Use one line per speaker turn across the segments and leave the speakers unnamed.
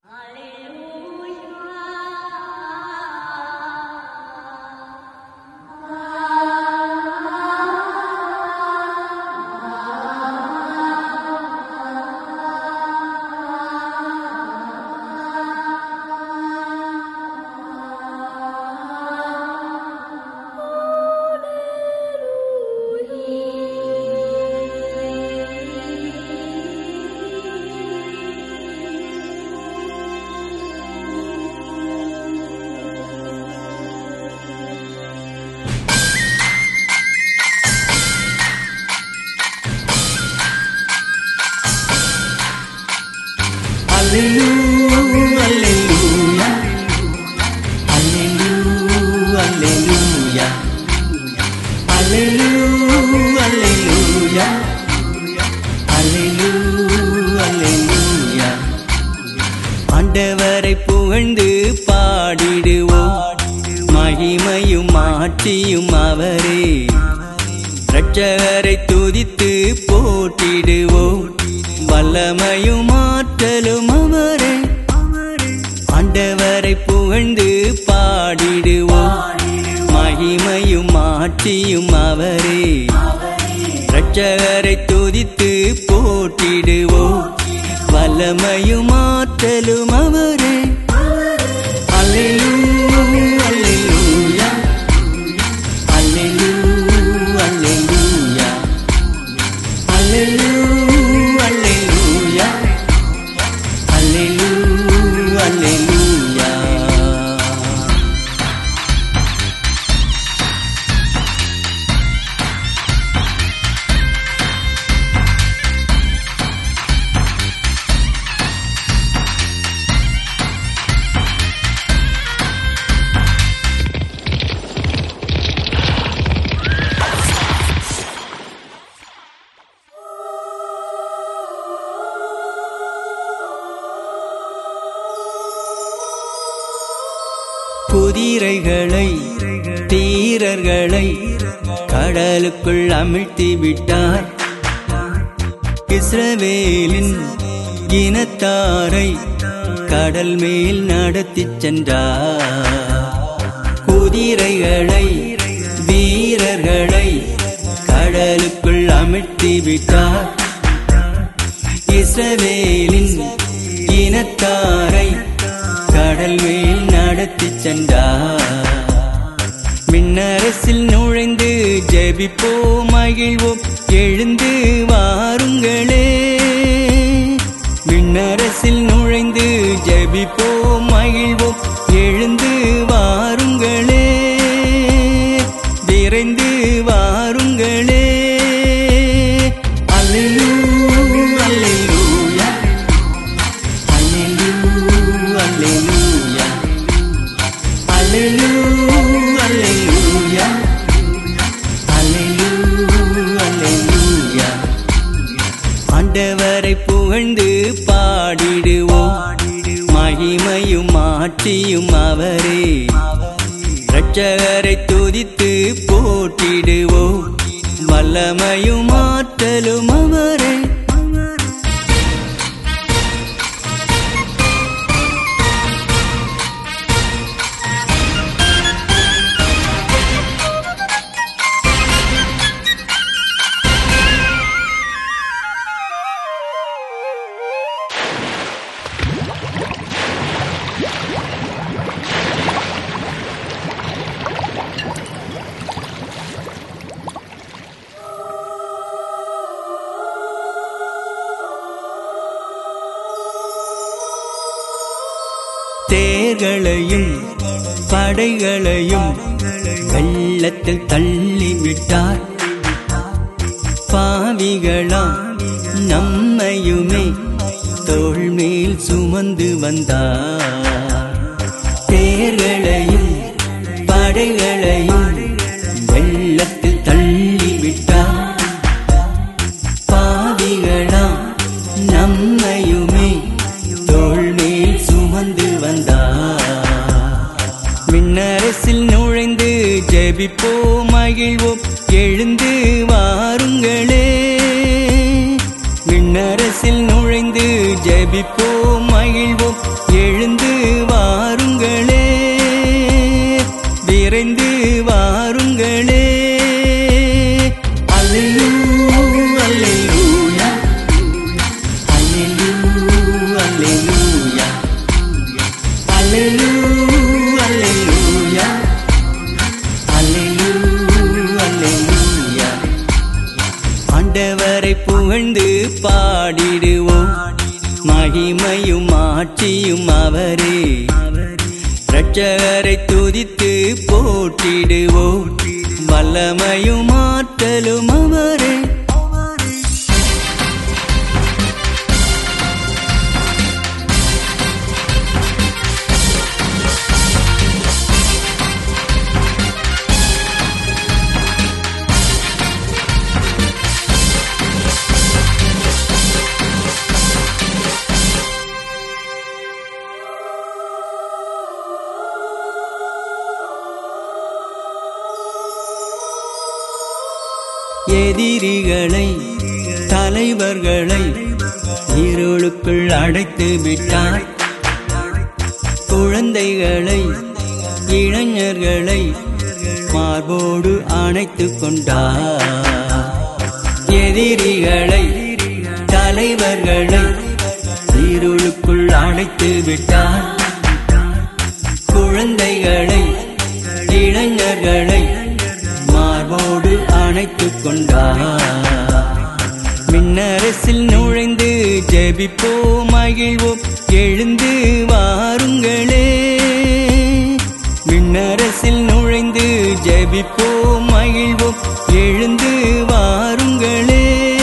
Alleluia, alleluia, alleluia, alleluia, alleluia, alleluia, alleluia. ஆண்டவரை புகழ்ந்து பாடிடுவோம் மகிமையும் மாற்றியும் அவரே இரட்சகரை துதித்து போற்றிடுவோம் வல்லமையும் ஆற்றலும் அவரே ஆண்டவரை புகழ்ந்து பாடிடுவோம் மகிமையும் மாற்றியும் அவரே இரட்சகரை துதித்து போற்றிடுவோம் வல்லமையும் ஆற்றலும் அவரே அல்லேலூயா அல்லேலூயா அல்லேலூயா அல்லேலூயா அல்லேலூயா அல்லேலூயா அல்லேலூயா அல்லேலூயா குதிரைகளை தீரர்களை கடலுக்குள் அமிழ்த்தி விட்டார் இஸ்ரவேலின் இனத்தாரை கடல் மேல் நடத்திச் சென்றார் குதிரைகளை வீரர்களை கடலுக்குள் அமிழ்த்தி விட்டார் இஸ்ரவேலின் இனத்தாரை கடல் மேல் நடத்திச் சென்றார் மின்னரசில் நுழைந்து ஜெபிப்போம் மகிழ்வோம் எழுந்து வாருங்களே மின்னரசில் நுழைந்து ஜெபிப்போம் மகிழ்வோம் எழுந்து வாருங்களே விரைந்து வாருங்களே அல்லேலூயா அல்லேலூயா அல்லேலூயா அல்லேலூயா அல்லேலூயா அல்லேலூயா அல்லேலூயா ஆண்டவரை புகழ்ந்து பாடிடுவோம் மகிமையும் மாற்றியும் அவரே இரட்சகரை துதித்து போற்றிடுவோம் வல்லமையும் ஆற்றலும் அவரே தேர்களையும் படைகளையும் வெள்ளத்தில் தள்ளிவிட்டார் பாவிகளாம் நம்மையுமே தோள் மேல் சுமந்து வந்தார் தேர்களையும் படைகளையும் வெள்ளத்தில் தள்ளிவிட்டார் பாவிகளாம் நம்மையுமே தோள் மேல் சுமந்து வந்தார் மின்னரசில் நுழைந்து ஜெபிப்போம் மகிழ்வோம் எழுந்து வாருங்களே மின்னரசில் நுழைந்து ஜெபிப்போம் மகிழ்வோம் ஆட்சியும் அவரே இரட்சகரை துதித்து போற்றிடுவோம் வல்லமையும் ஆற்றலும் அவரே எதிரிகளை தலைவர்களை இருளுக்குள் அடைத்து விட்டார் குழந்தைகளை இளைஞர்களை மார்போடு அணைத்துக் கொண்டார் எதிரிகளை தலைவர்களை இருளுக்குள் அடைத்து விட்டார் குழந்தைகளை இளைஞர்களை மார்போடு அணைத்துக் கொண்டார் மின்னரசில் நுழைந்து ஜெபிப்போம் மகிழ்வோம் எழுந்து வாருங்களே மின்னரசில் நுழைந்து ஜெபிப்போம் மகிழ்வோம் எழுந்து வாருங்களே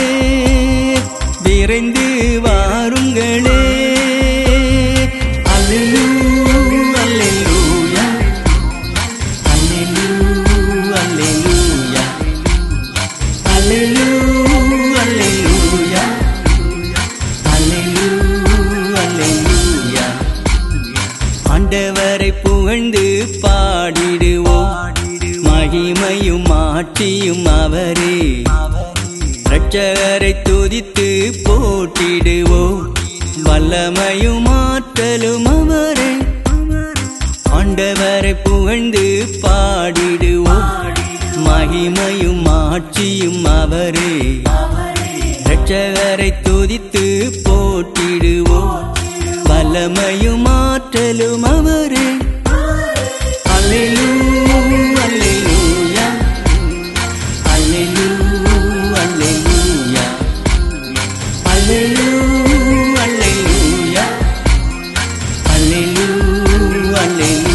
விரைந்து வாருங்களே அல்லேலூயா அல்லேலூயா அல்லேலூயா அல்லேலூயா அல்லேலூயா அல்லேலூயா அல்லேலூயா ஆண்டவரை புகழ்ந்து பாடிடுவோம் மகிமையும் ஆட்சியும் அவரே இரட்சகரை துதித்து போற்றிடுவோம் வல்லமையும் ஆற்றலும் அவரே ஆண்டவரை புகழ்ந்து பாடிடுவோம் மகிமையும் ஆட்சியும் அவரே இரட்சகரை துதித்து போற்றிடுவோம் வல்லமையும் ஆற்றலும் அவரே அல்லேலூயா அல்லேலூயா அல்லேலூயா அல்லேலூயா அல்லேலூயா அல்லேலூயா அல்லேலூயா